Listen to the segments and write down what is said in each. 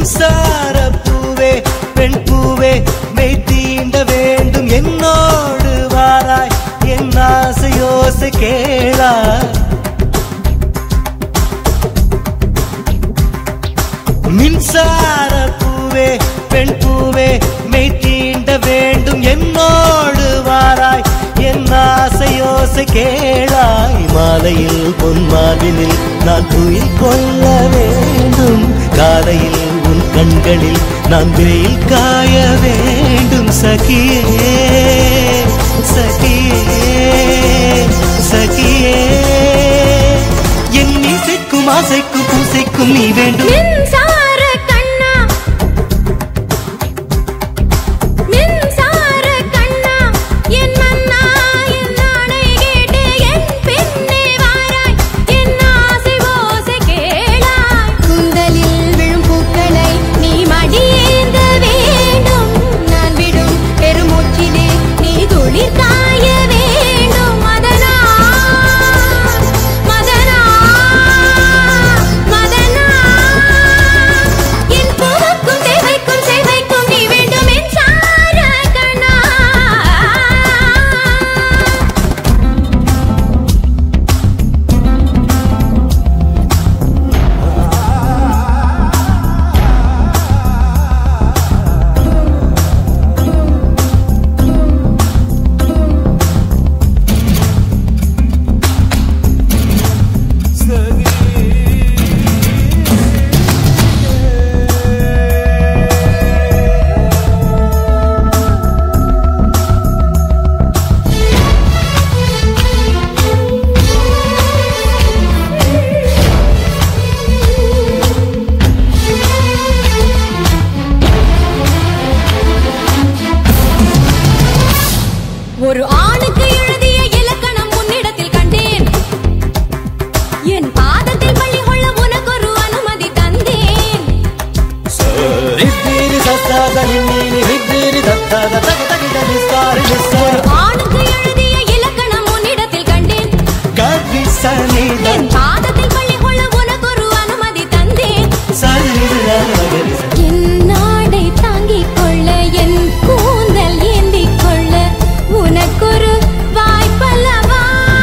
மின்சார பூவே பெண் பூவே மெய் தீண்ட வேண்டும் என்னோடு வாராய் என் ஆசையோசை கேளாய் மின்சார பூவே பெண் பூவே மெய் தீண்ட வேண்டும் என்னோடு வாராய் என் ஆசையோசை கேளாய் மாலையில் பொன்மாவினில் நான் துயில் கொள்ள வேண்டும் காலையில் உன் கண்களில் நான் வெயில் காய வேண்டும் சகியே சகியே சகியே என் இசைக்கும் ஆசைக்கும் பூசைக்கும் நீ வேண்டும் மின்சார கண்ணா மின்சார கண்ணா என் மன்னா என் நாணை கேட்டு என் பின்னே வாராய் என் ஆசை ஓசை கேளாய் கூந்தலில் விழும் பூக்களை நீ மடியேந்த வேண்டும் நான் விடும் பெருமூச்சிலே நீ துளிர் காய வேண்டும் மதனா மதனா மதனா என் பூவுக்கும் தேவைக்கும் சேவைக்கும் நீ வேண்டும் என் சார கண்ணா ஒரு ஆணுக்கு எழுதிய இலக்கணம் உன்னிடத்தில் கண்டேன் என் பாதத்தில் பள்ளி கொள்ள உனக்கு ஒரு அனுமதி தந்தேன் ரித்திரி சத்தாத நின்னீனி ரித்திரி தத்தாத தக தகிட நிஸ்தாரி நிஸ்தார ஆணுக்கு எழுதிய இலக்கணம் உன்னிடத்தில் கண்டேன் கவி சனித என் பாதத்தில் பள்ளி கொள்ள உனக்கு ஒரு அனுமதி தந்தேன் சரித என் நாடை தாங்கிக் கொள்ள என் கூந்தல் ஏந்திக் கொள்ள உனக்கொரு வாய்ப்பல்லவா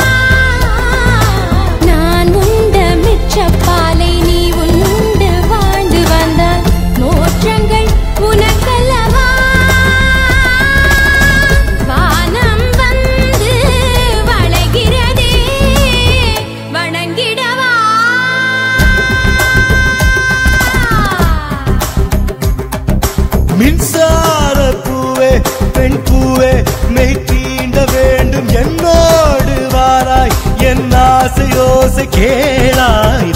நான் உண்ட மிச்சப்பாலை நீ உண்டு வாழ்ந்து வந்தால் மோற்றங்கள் உனக்கல்லவா வானம் வந்து வளைகிறதே வணங்கிடவா மின்சார பூவே பெண் பூவே மெய் தீண்ட வேண்டும் என்னோடு வாராய் என் ஆசையோசை கேளாய்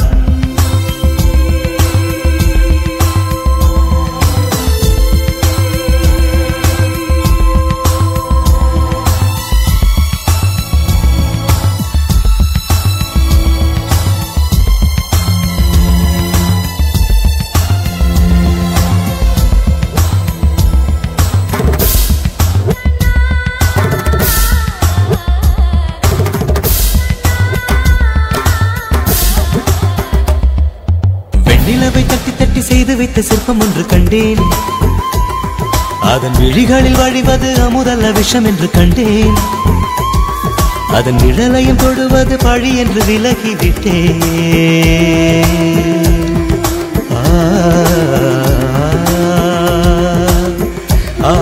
வெண்ணிலவை தட்டி தட்டி செய்து வைத்த சிற்பம் ஒன்று கண்டேன் அதன் விழிகளில் வழிவது அமுதல்ல விஷம் என்று கண்டேன் அதன் நிழலையும் தொடுவது பழி என்று விலகிவிட்டேன் ஆ, ஆ,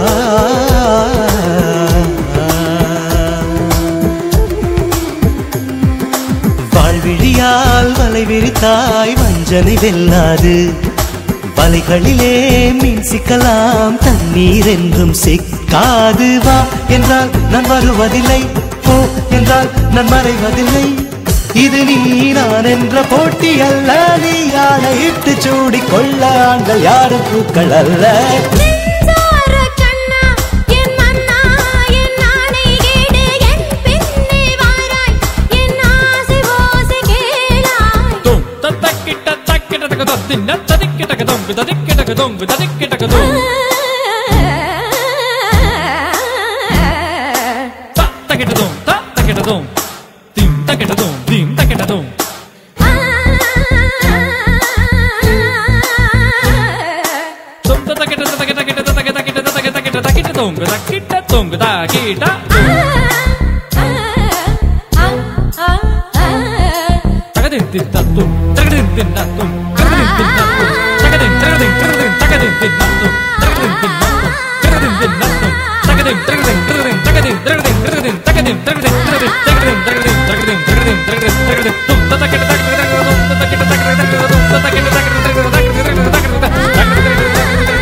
வாழ்விழியால் வலை விரித்தாய் வஞ்சனை வெல்லாது வலைகளிலே மீன் சிக்கலாம் தண்ணீர் என்றும் சிக்காது வா என்றால் நான் வருவதில்லை போ என்றால் நான் மறைவதில்லை இது நீ நான் என்ற போட்டி அல்ல நீ யானையிட்டு சூடிக் கொள்ள ஆண்கள் யாரும் பூக்கள் அல்ல மின்சார கண்ணா என் மன்னா என் நாணை கேடு என் பின்னே வாராய் என் ஆசை ஓசை கேளாய் Dum, ta takkita takkita taka dum, dinna tadikkita ka dum, vidadikkita ka dum, vidadikkita ka dum. Ta takkita dum, ta takkita dum. Dim takkita dum, dim takkita dum. தொங்கு தக்கிட்ட தொங்கு தாக்கிட்ட தகதின் தின்னத்தும் தகதின் தின்னத்தும் தகதின் தின்னத்தும் தகதின் தகதின் தகதின் தகதின் தின்னத்தும் தகதின் தின்னத்தும் தகதின் தின்னத்தும் தகதின் தகதின் தகதின் தகதின் தகதின் தகதின் தகதின் தகதின் தகதின் தகதின் தகதின் தகதின் தகதின் தகதின் தகதின் தும் ததக்கிட்ட தகதின் தகதின் தும் ததக்கிட்ட தகதின் தகதின் தும் ததக்கிட்ட தகதின் தகதின் தகதின்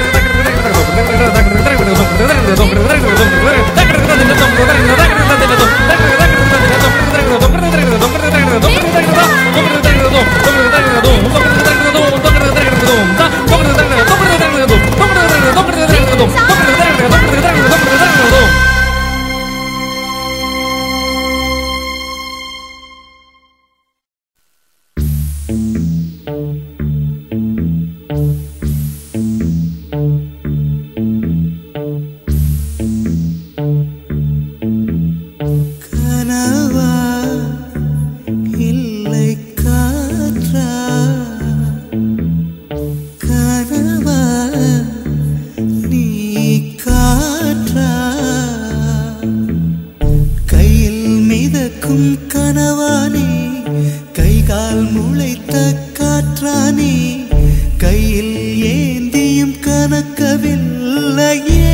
கனவா இல்லை காற்றா கனவா நீ காற்றா கையில் மிதக்கும் கனவானே கைகால் முளைத்த காற்றானே கையில் ஏந்தியும் கணக்கவில்லையே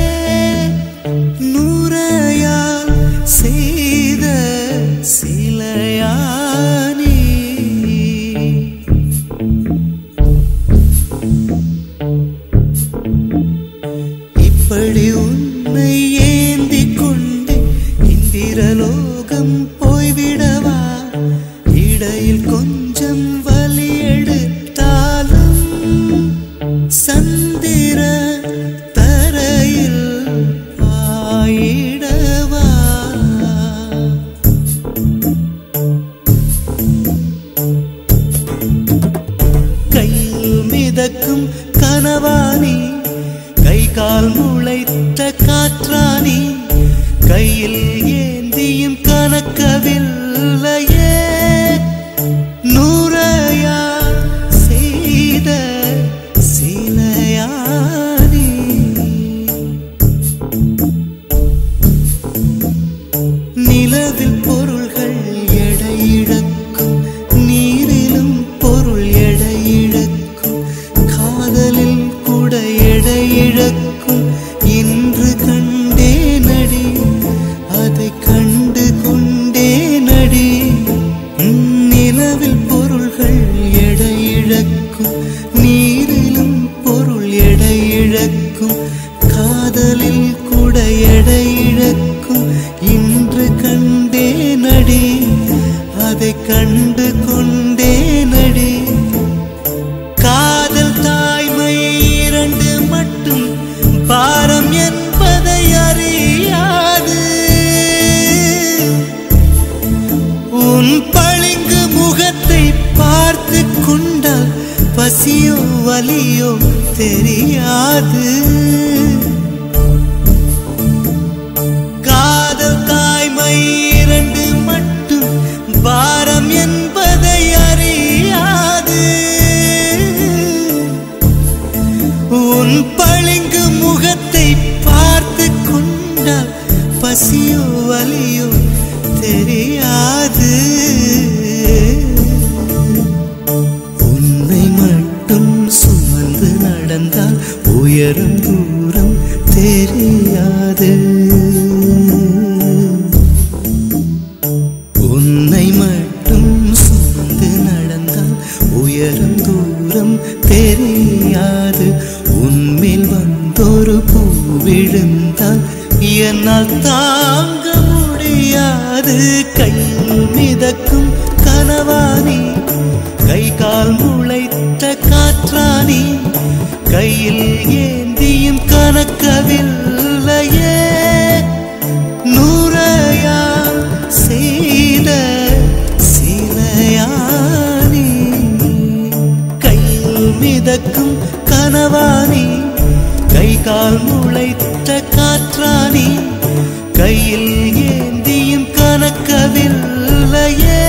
நூறையால் செய்த சிலையானே இப்படி உன்னை ஏந்தி கொண்டு இந்திரலோகம் போய்விடவா இடையில் கொஞ்சம் வலி எடுத்தாலும் சந்திர தரையில் ஆயிடவா கையில் மிதக்கும் கனவானி கை கால் முளைத்த காற்றானி கையில் ஏந்தியும் கணக்கவில்லையே நூறையா செய்த சிலையானி நிலவில் பொருள்கள் எடையிழக்கும் நீரிலும் பொருள் எடையிழக்கும் காதலில் கூட எடையிழக்கும் இன்று கண்டே நடி அதை கண்டு கொண்டே நடி நிலவில் பொருள்கள் எடையிழக்கும் நீரிலும் பொருள் எடையிழக்கும் காதலில் கூட எடையிழக்கும் இன்று கண்டே நடி அதை கண்டு கொண்டே நடி காதல் தாய்மை இரண்டு மட்டும் பாரம் என்பதை அறியாது உன் பளிங்கு முகத்தை பார்த்து கொண்டால் பசியோ வலியோ தெரியாது காதல் தாய்மை இரண்டு மட்டும் பாரம் என்பதை அறியாது உன் பளிங்கு முகத்தை பார்த்து கொண்டால் பசியோ வலியோ தெரியாது உன்னை மட்டும் சுமந்து நடந்தால் உயரம் தூரம் தெரியாது உன்னை மட்டும் சுமந்து நடந்தால் உயரம் தூரம் தெரியாது உன்மேல் வந்தொரு பூ விழுந்தால் என்னால் தாங்க முடியாது கையில் மிதக்கும் கனவானி கை கால் முளைத்த காற்றானி கையில் ஏந்தியும் கணக்கவில்லையே நூறையா செய்த சிலையானி கையில் மிதக்கும் கனவானி கை கால் முளைத்த காற்றானி கையில் ஏந்தியும் கணக்கவில்லையே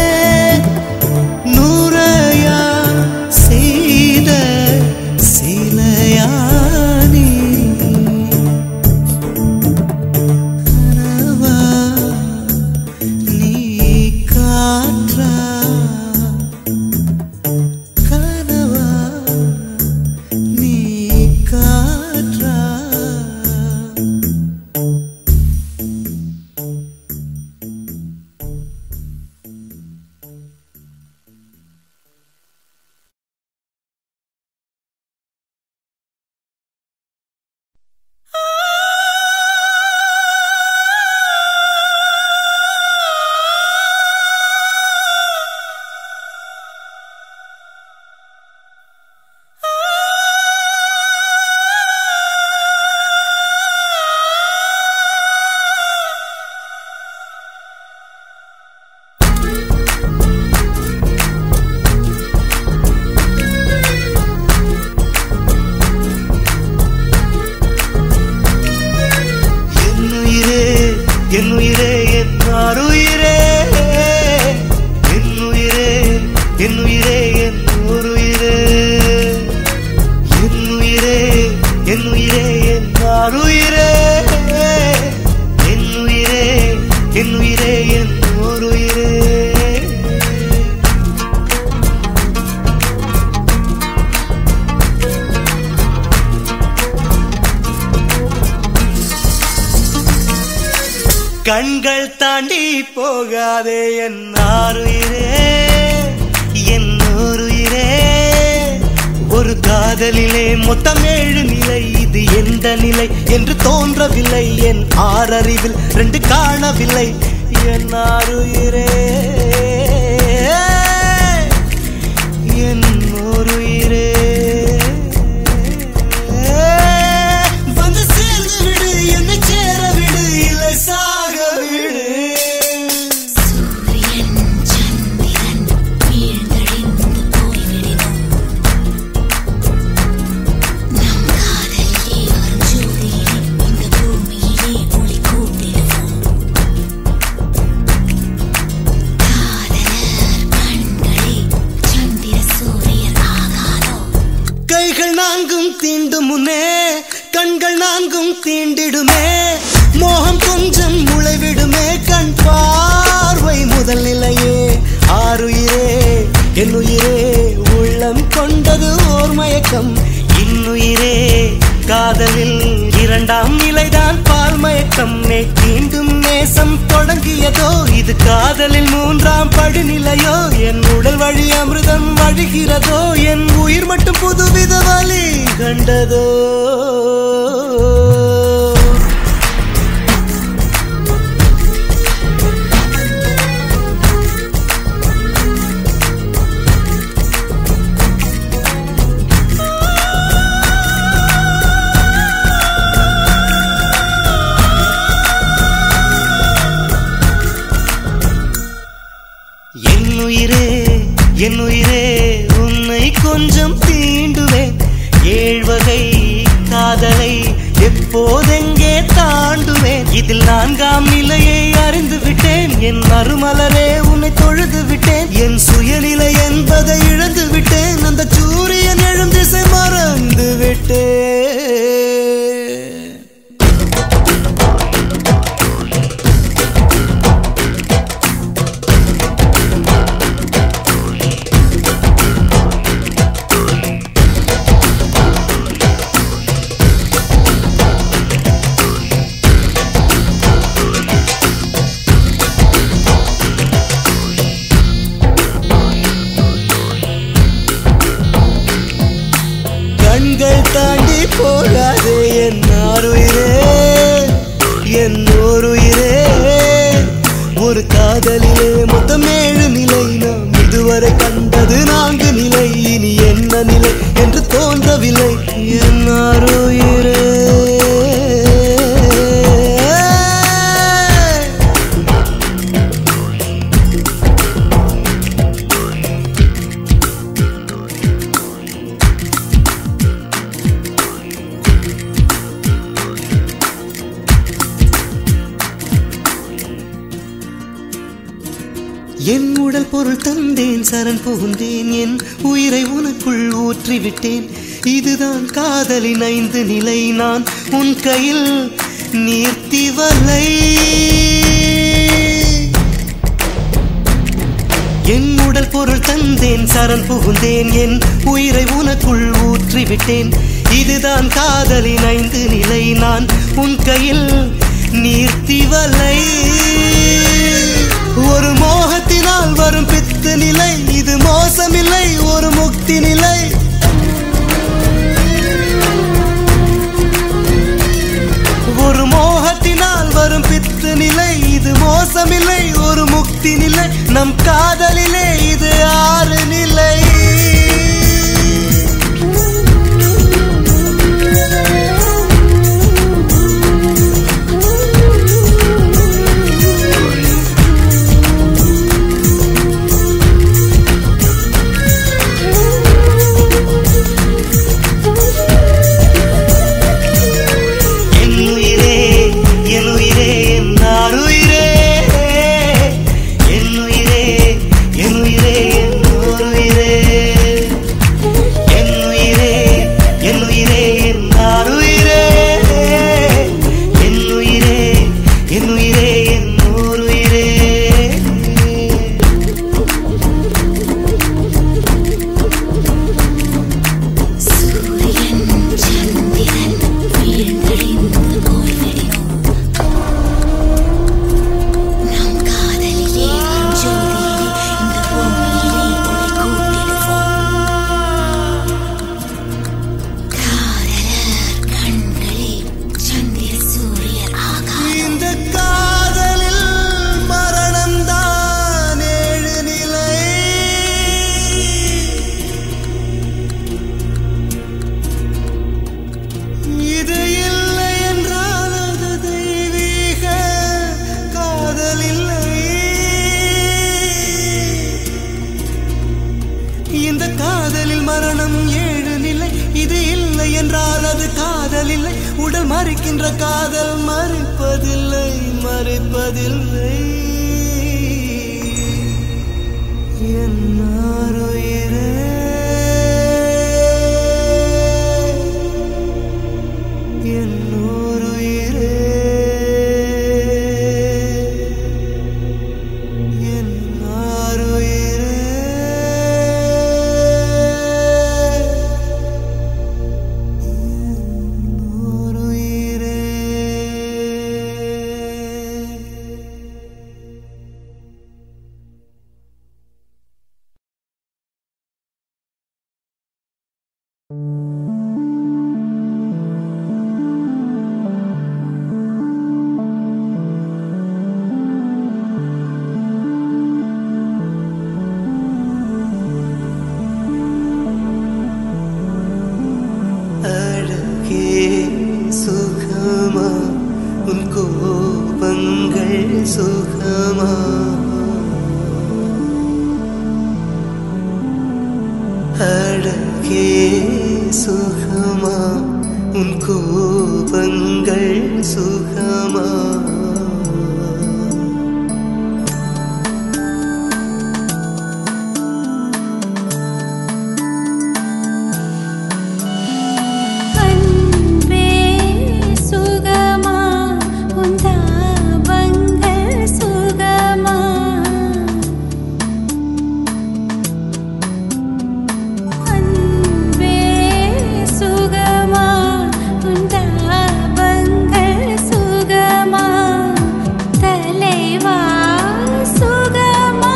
நூறையா செய்த சிலையானி கண்கள் தாண்டி போகாதே என் ஆறுயிரே என் நூறுயிரே ஒரு காதலிலே மொத்தம் ஏழு நிலை இது எந்த நிலை என்று தோன்றவில்லை என் ஆறறிவில் ரெண்டு காணவில்லை என் ஆறுயிரே என் நூறுயிரே வந்து சேர்ந்து விடு என்னை சேர விடு இல்லை சாக விடு சூரியன் சந்திரன் வீழ்ந்தழிந்து போய்விடினும் நம் காதலிலே வரும் ஜோதியிலே இந்த பூமியிலே ஒளி கூட்டிடுவோம் காதலர் கண்களே சந்திர சூரியர் ஆகாதோ கைகள் நான்கும் தீண்டும் முன்னே கண்கள் நான்கும் தீண்டிடுமே மோகம் கொஞ்சம் முளைவிடுமே கண் பார்வை முதல் நிலையே ஆறுயிரே என்னுயிரே உள்ளம் கொண்டது ஓர் மயக்கம் இன்னுயிரே காதலில் இரண்டாம் நிலைதான் பால் மயக்கம் நே தீண்டும் நேசம் தொடங்கியதோ இது காதலில் மூன்றாம் படிநிலையோ என் உடல் வழி அமிர்தம் வழிகிறதோ என் உயிர் மட்டும் புதுவித வழி கண்டதோ என் உயிரே என் உயிரே உன்னை கொஞ்சம் தீண்டுவேன் ஏழ்வகை காதலை எப்போதெங்கே தாண்டுவேன் இதில் நான்காம் நிலையை அறிந்து விட்டேன் என் மறுமலரே உன்னை தொழுது விட்டேன் என் சுயநிலை என்பதை இழந்து விட்டேன் அந்த சூரியன் எழும் திசை மறந்து விட்டேன் கண்கள் தாண்டி போகாதே என் ஆறுயிரே என் ஓருயிரே ஒரு காதலிலே மொத்தம் ஏழு நிலை நாம் இதுவரை கண்டது நான்கு நிலை இனி என்ன நிலை என்று தோன்றவில்லை என் ஆறுயிரே என் உடல் பொருள் தந்தேன் சரண் புகுந்தேன் என் உயிரை உனக்குள் ஊற்றிவிட்டேன் இதுதான் காதலின் ஐந்து நிலை நான் உன் கையில் நீர்த்தி வலை என் உடல் பொருள் தந்தேன் சரண் புகுந்தேன் என் உயிரை உனக்குள் ஊற்றிவிட்டேன் இதுதான் காதலின் ஐந்து நிலை நான் உன் கையில் நீர்த்தி வலை ஒரு மோகத்தினால் வரும் பித்து நிலை இது மோசமில்லை ஒரு முக்தி நிலை ஒரு மோகத்தினால் வரும் பித்து நிலை இது மோசமில்லை ஒரு முக்தி நிலை நம் காதலிலே இது ஆறு நிலை இந்த காதலில் மரணம் ஏழு நிலை இது இல்லை என்றால் அது காதல் இல்லை உடல் மறிக்கின்ற காதல் மறிப்பதில்லை மறிப்பதில்லை என்னாருயிரே என்னோருயிரே என்னாருயிரே என்னோருயிரே அழகே சுகமா உன் கோபங்கள் சுகமா அழகே சுகமா உன் கோபங்கள் சுகமா அன்பே சுகமா உந்தாபங்கள் சுகமா அன்பே சுகமா உந்தாபங்கள் சுகமா தலைவா சுகமா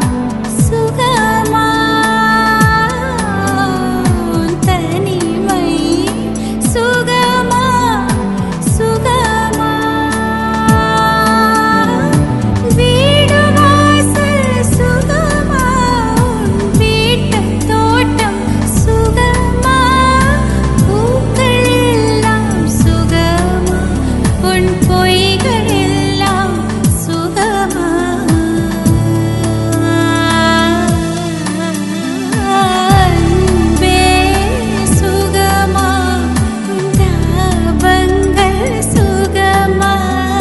சுகமா தனிமை சுகமா சுகமா வீடு வாசல் சுகமா வீட்டு தோட்டம் சுகமா பூக்கள் எல்லாம் சுகமா உன் பொய்கள் எல்லாம் சுகமா அன்பே சுகமா தாபங்கள் சுகமா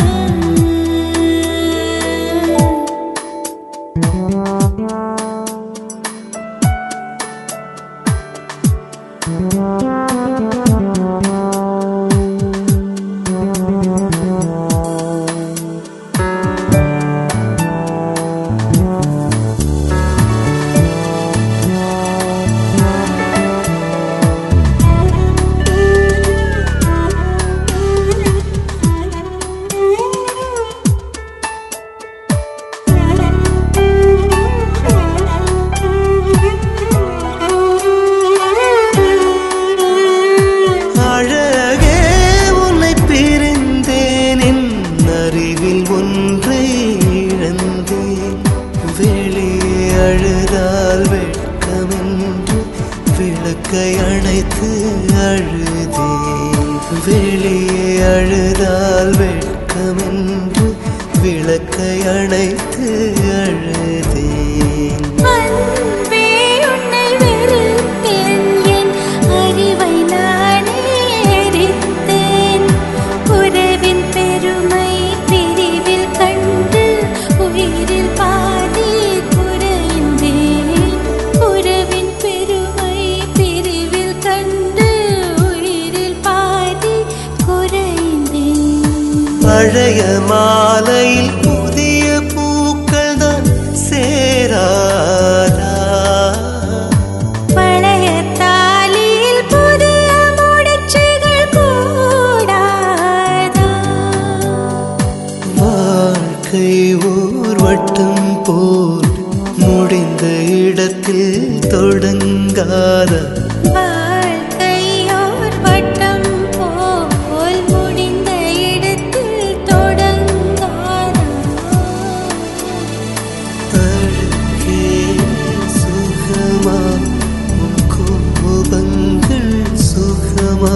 அழகே உன்னை பிரிந்தேன் என் அறிவில் ஒன்றை இழந்தேன் வெளியே அழுதால் வெட்கமென்று விளக்கை அணைத்து அழுதேன் வெளியே அழுதால் வெட்கமென்று விளக்கை அணைத்து அழுதேன் அன்பே உன்னை வெறுத்தேன் என் அறிவை நானே எரித்தேன் உறவின் பெருமை பிரிவில் கண்டு உயிரில் பாதி குறைந்தேன் உறவின் பெருமை பிரிவில் கண்டு உயிரில் பாதி குறைந்தேன் பழைய மாலையில் புதிய பூக்கள் தான் சேராதா பழைய தாலியில் புதிய முடிச்சுகள் கூடாதா வாழ்க்கை ஓர் வட்டம் போல் முடிந்த இடத்தில் தொடங்காத வாழ்க்கையோர் வட்டம் போல் முடிந்த இடத்தில் தொடங்காதா அழகே சுகமா உன் கோபங்கள் சுகமா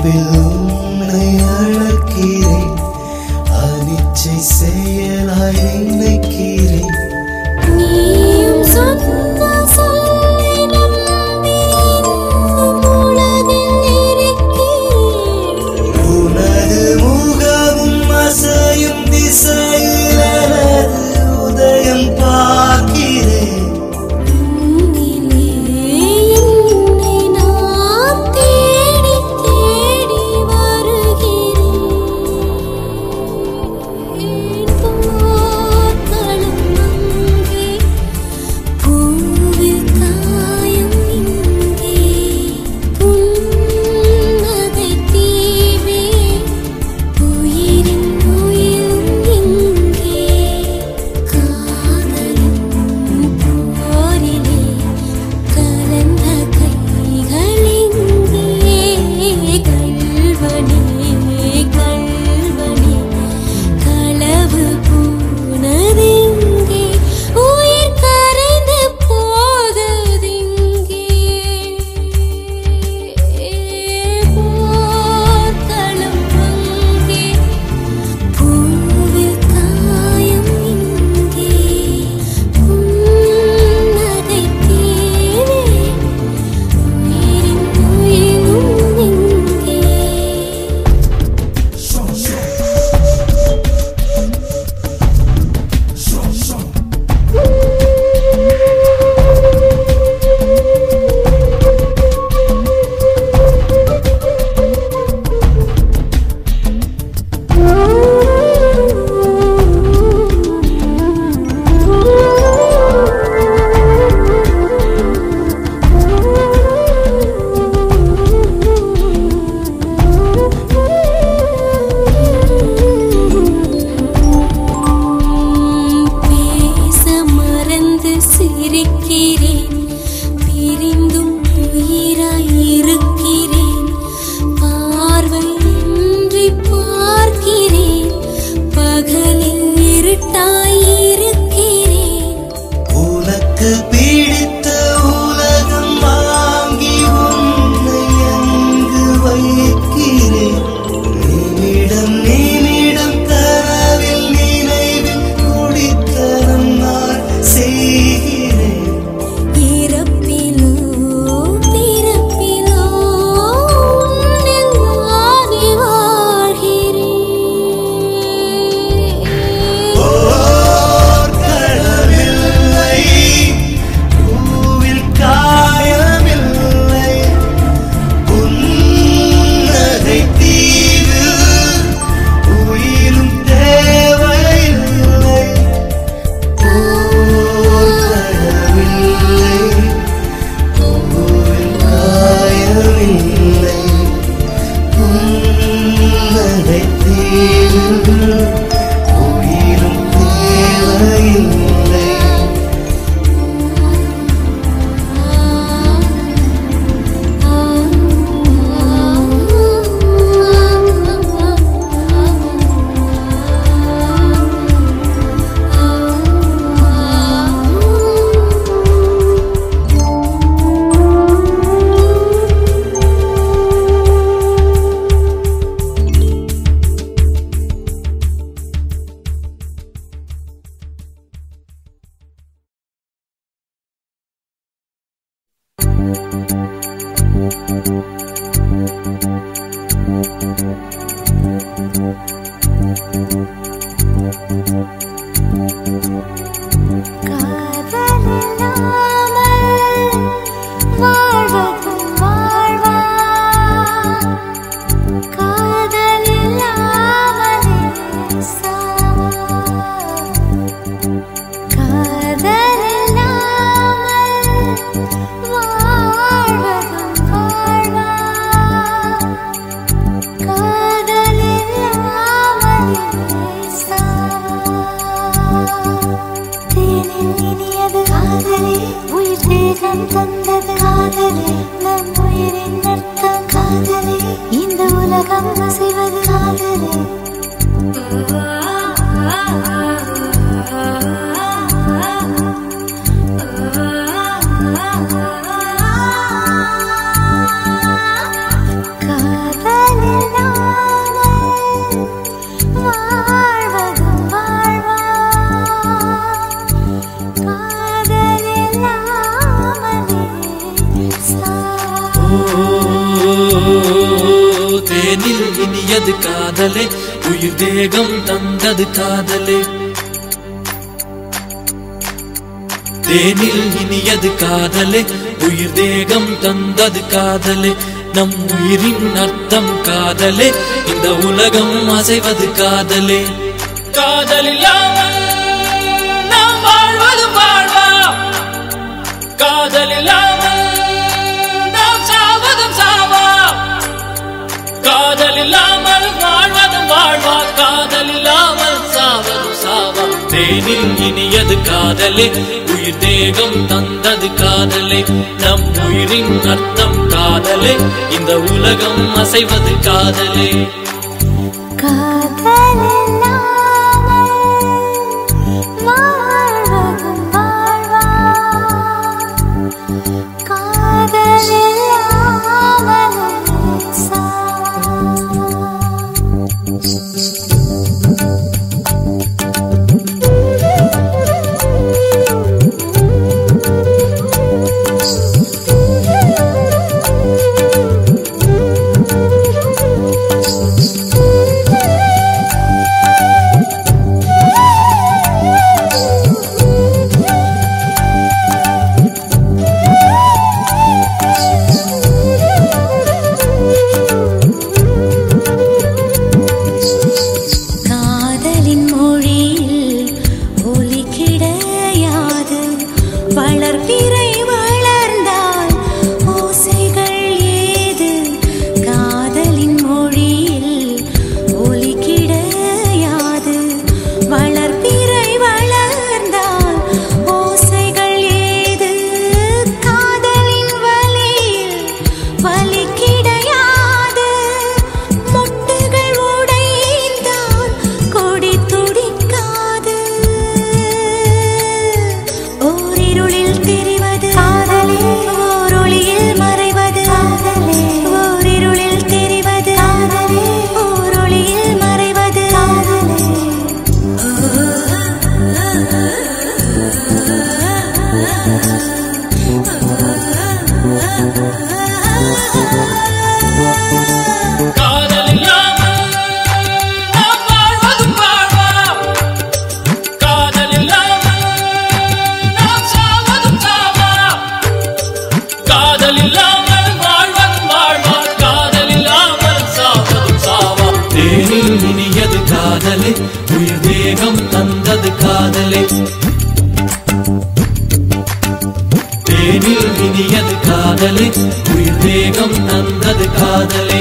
அன்பில் உன்னை அழைக்கிறேன் அனிச்சை செயலாய் நினைக்கிறேன் நீயும் சொன்ன சொல்லை நம்பி இன்னும் உலகில் இருக்கிறேன். உனது முகமும் அசையும் திசையில் எனது உதயம் பார்க்கிறேன் உன்னிலே என்னை நான் தேடி தேடி வருகிறேன். போர்க்களம் அங்கே, பூவில் காயம் இங்கே, புன்னகை தீவே, உயிரின் உயிரும் இங்கே. காதலின் போரிலே கலந்த கைகளிங்கே கல்வனே கல்வனே களவு பூனதெங்கே உயிர் கரைந்து போகுதிங்கே போர்க்களம் அங்கே பூவில் காயம் இங்கே புன்னகை தீவே உயிரின் உயிரும் இங்கே பேச மறந்து சிரிக்கிறேன் பிரிந்தும் உயிராயிருக்கிறேன் பார்வையின்றி பார்க்கிறேன் பகலில் இருட்டாயிருக்கிறேன் உனக்கு பிடித்த உலகம் வாங்கி உன்னை அங்கு வைக்கிறேன் நிமிடம் நிமிடம் கனவில் நினைவில் குடித்தனம் நான் செய்கிறேன் இறப்பிலோ பிறப்பிலோ உன்னில் நானே வாழ்கிறேன் போர்க்களமில்லை, பூவில் காயமில்லை, புன்னகை தீவு, உயிரும் தேவையில்லை. போர்க்களமில்லை, பூவில் காயமில்லை, புன்னகை தீவு, உயிரும் தேவையில்லை காதலில்லாமல் வாழ்வதும் வாழ்வா காதலில்லாமலே சாவா காதலில்லாமல் வாழ்வதும் வாழ்வா காதலில்லாமலே சாவா தேனில் இனியது காதலே உயிர் தேகம் தந்தது காதலே நம் உயிரின் அர்த்தம் காதலே இந்த உலகம் அசைவது காதலே காதலே தேனில் இனியது காதலே உயிர் தேகம் தந்தது காதலே தேனில் இனியது காதலே உயிர் தேகம் தந்தது காதலே நம் உயிரின் அர்த்தம் காதலே இந்த உலகம் அசைவது காதலே காதலில்லாமல் நாம் வாழ்வது வாழ்வா காதலில்லாமல் நாம் சாவதும் சாவா காதல் இல்லாமல் வாழ்வதும் வாழ்வா காதல் இல்லாமல் சாவதும் சாவா தேனில் இனியது காதலே உயிர் தேகம் தந்தது காதலே நம் உயிரின் அர்த்தம் காதலே இந்த உலகம் அசைவது காதலே காதலின் மொழியில் ஒலி கிடையாது வளர்பிறை வளர்ந்தால் ஓசைகள் ஏது காதலின் மொழியில் ஒலி கிடையாது வளர்பிறை வளர்ந்தால் ஓசைகள் ஏது காதலின் வலியில் வலி கிடையாது மொட்டுகள் உடைந்தால் கொடி துடிக்காது ஓரிருளில் தெரிவது காதலே ஓரொளியில் மறைவது காதலே ஓரிருளில் தெரிவது காதலே ஓரொளியில் மறைவது காதலே காதல் இல்லாமல் நாம் வாழ்வதும் வாழ்வா காதல் இல்லாமல் நாம் சாவதும் சாவா காதல் இல்லாமல் வாழ்வதும் வாழ்வா காதல் இல்லாமல் சாவதும் சாவா தேனில் இனியது காதலே உயிர் தேகம் தந்தது காதலே தேனில் இனியது காதலே உயிர் தேகம் தந்தது காதலே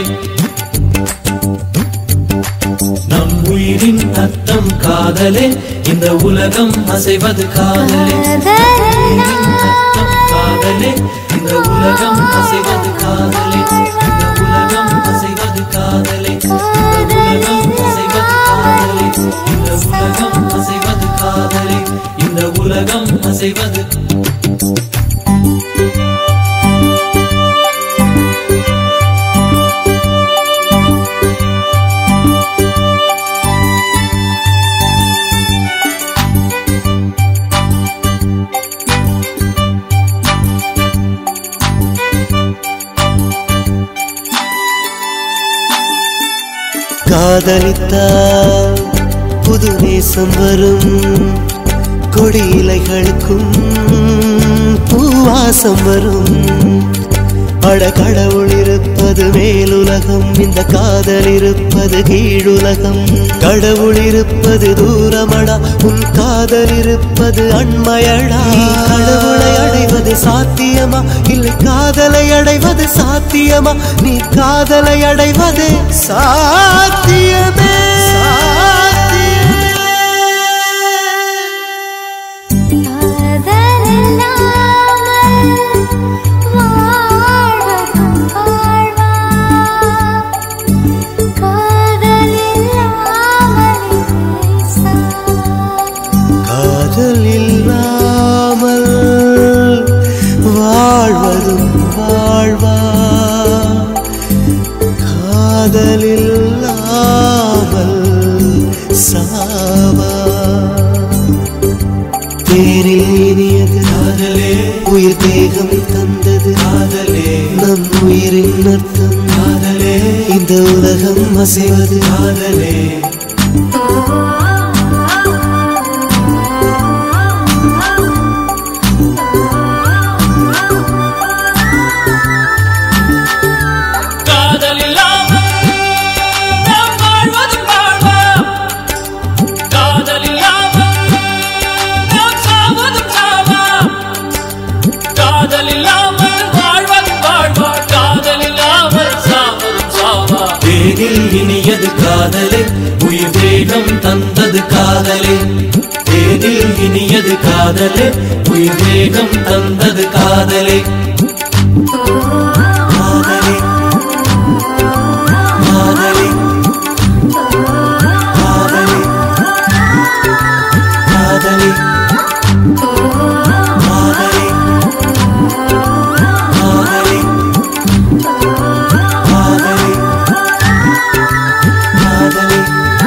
நம் உயிரின் அர்த்தம் காதலே இந்த உலகம் அசைவது காதலே உயிரின் அர்த்தம் காதலே இந்த உலகம் அசைவது காதலே இந்த உலகம் அசைவது காதலே இந்த உலகம் அசைவது காதலே இந்த உலகம் அசைவது காதலே இந்த உலகம் அசைவது காதலித்தால் புது நேசம் வரும் கொடி இலைகளுக்கும் பூவாசம் வரும் அட கடவுள் இருப்பது மேலுலகம் இந்த காதல் இருப்பது கீழுலகம் கடவுள் இருப்பது தூரமடா உன் காதல் இருப்பது அண்மையடா நீ கடவுளை அடைவது சாத்தியமா இல்லை காதலை அடைவது சாத்தியமா நீ காதலை அடைவது சாத்தியமே காதல் இல்லாமல் வாழ்வதும் வாழ்வா காதல் இல்லாமல் சாவா தேரில் இனியது காதலே உயிர் தேகம் தந்தது காதலே நம் உயிரின் அர்த்தம் காதலே இந்த இந்த உலகம் அசைவது காதலே காதல் இல்லாமல் நாம் வாழ்வது வாழ்வா காதல் இல்லாமல் நாம் சாவது சாவா காதல் இல்லாமல் வாழ்வது வாழ்வா காதல் இல்லாமல் சாவது சாவா தேனில் இனியது காதலே உயிர் வேகம் தந்தது காதலே தேனில் இனியது காதலே உயிர் வேகம் தந்தது காதலே காதலே காதலே காதலே காதலே காதலே காதலே காதலே காதலே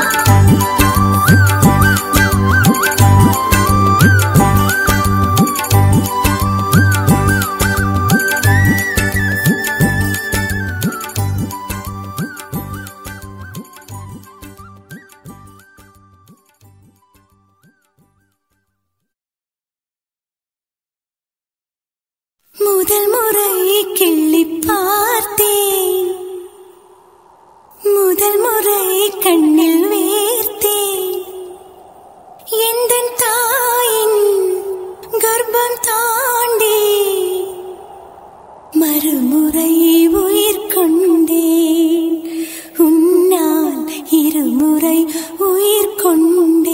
முதல் முறை கிள்ளி பார்த்தேன் முதல் முறை கண்ணில் வேர்த்தேன் எந்த தாயின் கர்ப்பம் தாண்டி மறுமுறை உயிர் கொண்டேன் உன்னால் இருமுறை உயிர் கொண்டேன்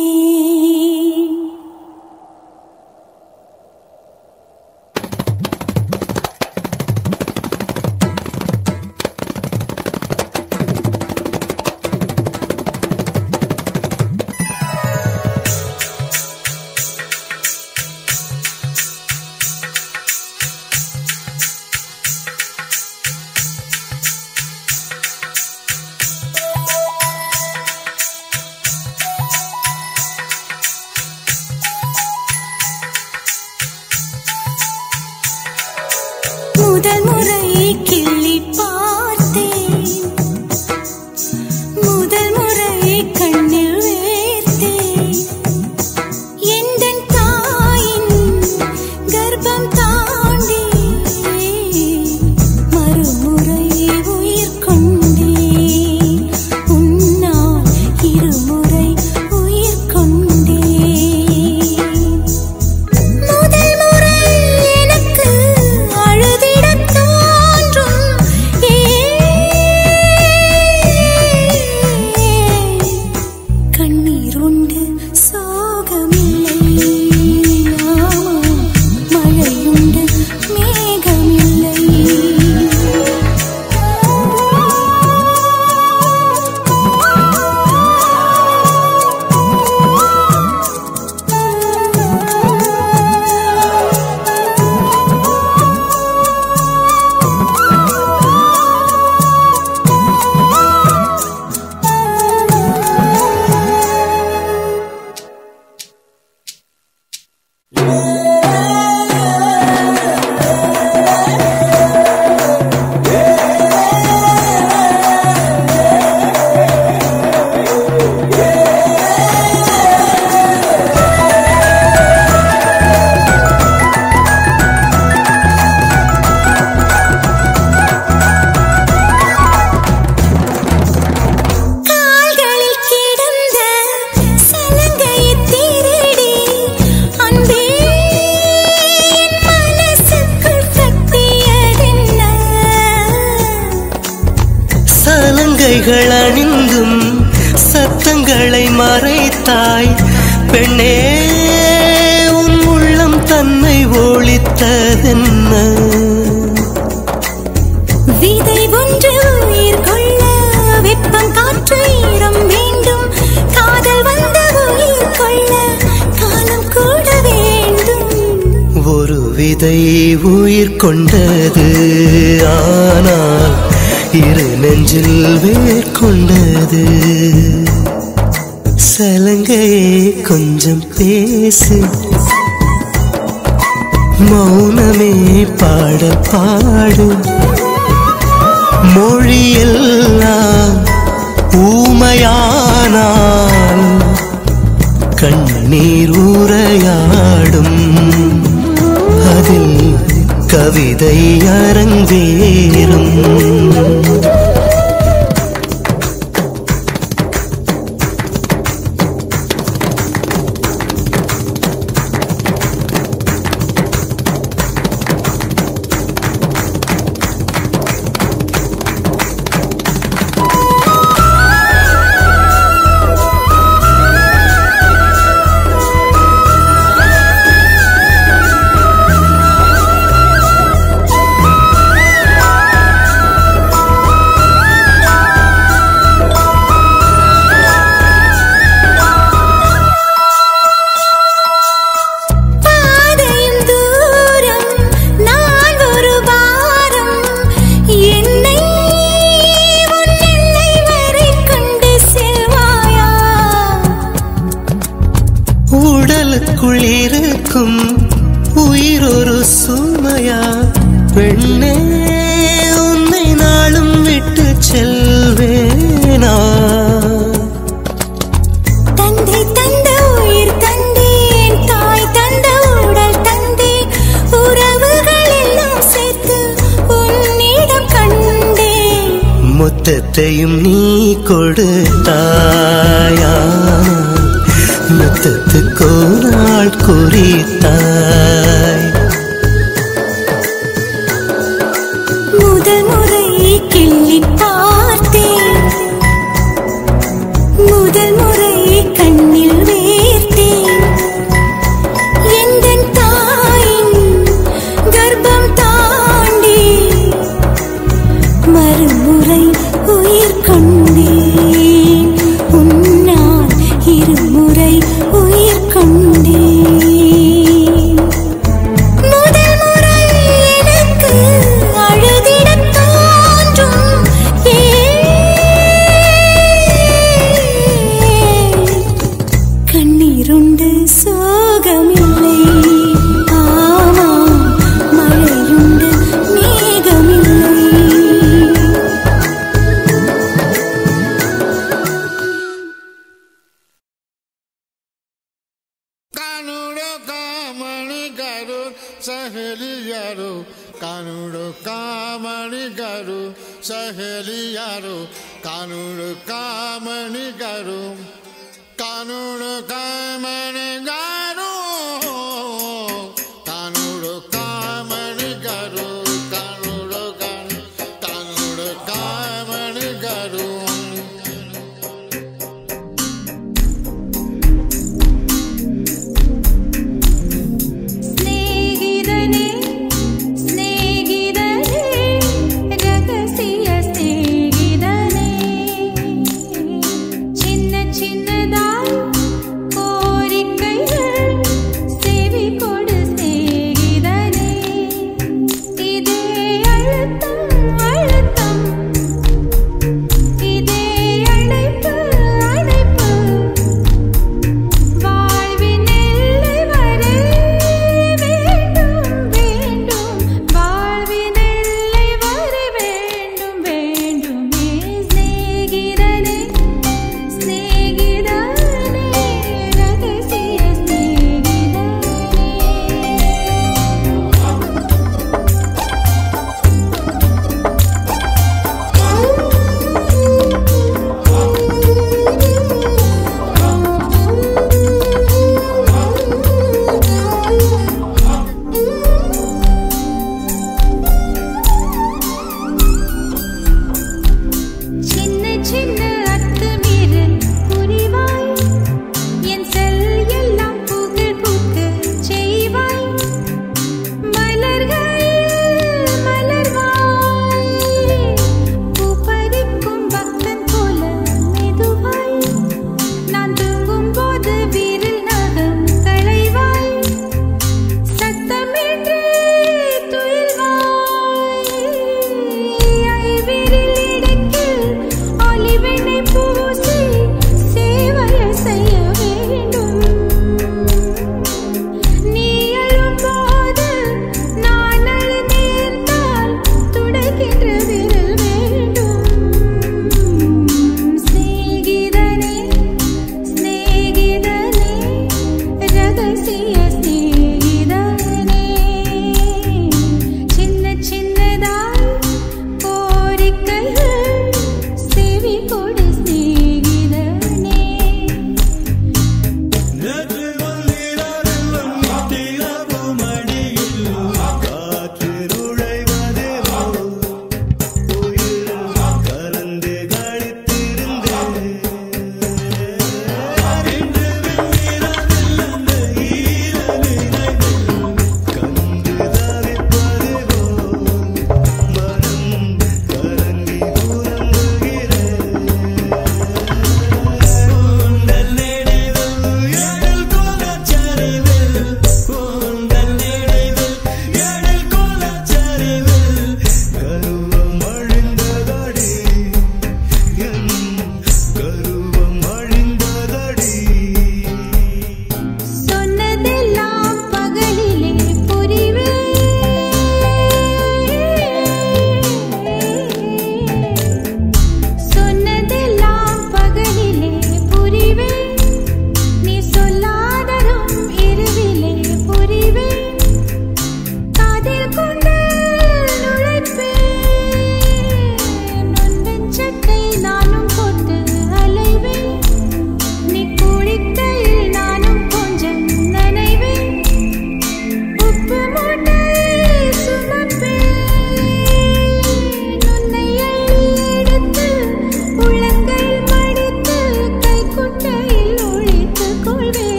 முதல் முறை கிள்ளி பார்த்தேன் முதல் முறை கண்ணில் வேர்த்தேன் எந்த தாயின் கர்ப்பம் தாண்டி மறுமுறை உயிர் கொண்டேன் உன்னால் இருமுறை உயிர் கொண்டேன் முதல் முறை எனக்கு அழுதிடத் தோன்றும் ஏன் கண்ணீர் உண்டு சோகமில்லை ஆமாம், மழையுண்டு மேகமில்லை கால்களில் கிடந்த சலங்கையைத் திருடி அன்பே என் மனசுக்குள் கட்டியதென்ன சலங்கைகள் அணிந்தும் சத்தங்களை மறைத்தாய் பெண்ணே உன் உள்ளம் தன்னை ஒழித்ததென்ன விதை ஒன்று உயிர் கொள்ள வெப்பம் காற்று ஈரம் வேண்டும் காதல் வந்த உயிர் கொள்ள காலம் கூட வேண்டும் ஒரு விதை உயிர் கொண்டது ஆனால் இரு நெஞ்சில் வேர் கொண்டது சலங்கையே கொஞ்சம் பேசு மௌனமே பாட பாடு மொழியெல்லாம் முத்தத்தையும் நீ கொடுத்தாயா முத்தத்துக்கோ நாள் குறித்தாய் முதல் முறை கிள்ளி பார்த்தேன் முதல் முறை கண்ணில் வேர்த்தேன் எந்தன் தாயின் கர்ப்பம் தாண்டி மறுமுறை உயிர் கொண்டேன் உன்னால் இருமுறை உயிர் கொண்டேன் முதல் முறை எனக்கு அழுதிடத் தோன்றும் ஏன் கண்ணீருண்டு சோகமில்லை ஆமாம் மழையுண்டு மேகமில்லை કાનુડો કામણી કરું સહેલિયારો કાનુડો કામણી કરું સહેલિયારો કાનુડો કામણી કરું કાનુડો કામણી કરું કાનુડો કામણી કરું કાનુડો કાનુડો કામણી કરું സ്നേഹിതനേ സ്നേഹിതനേ രഹസ്യ സ്നേഹിതനേ ചിന്ന ചിന്നതായി കോരിക്കൈകൾ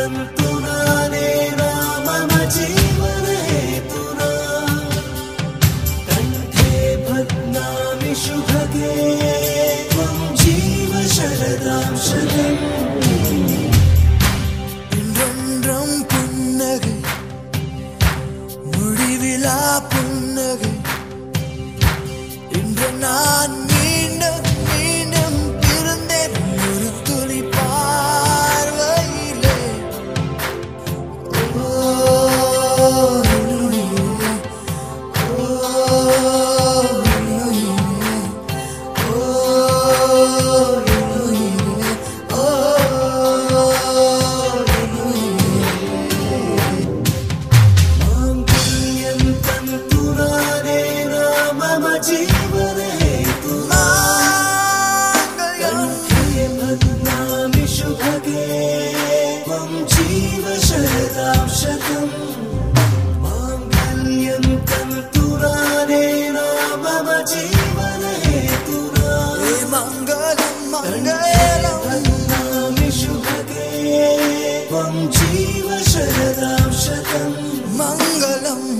तन्तुनाने रामम जीवनहेतुना कण्ठे भग्नामि शुभगे त्वं जीव शरदां शतम् இன்றென்றும் புன்னகை முடிவிலா புன்னகை இன்று நான் மீண்டும் மீண்டும் பிறந்தேன் ஒரு துளி பார்வையிலே ஓ, உன்னுயிரே. ஓ, உன்னுயிரே. ஓ, உன்னுயிரே. ஓ, माङ्गल्यं तन्तुनाने रामम जीवनहेतुना कण्ठे भग्नामि शुभगे त्वं जीव शरदां शतम् माङ्गल्यं तन्तुनाने रामम जीवनहेतुना மங்களம் மங்களம் भग्नामि शुभगे त्वं जीव शरदां शतम् மங்களம்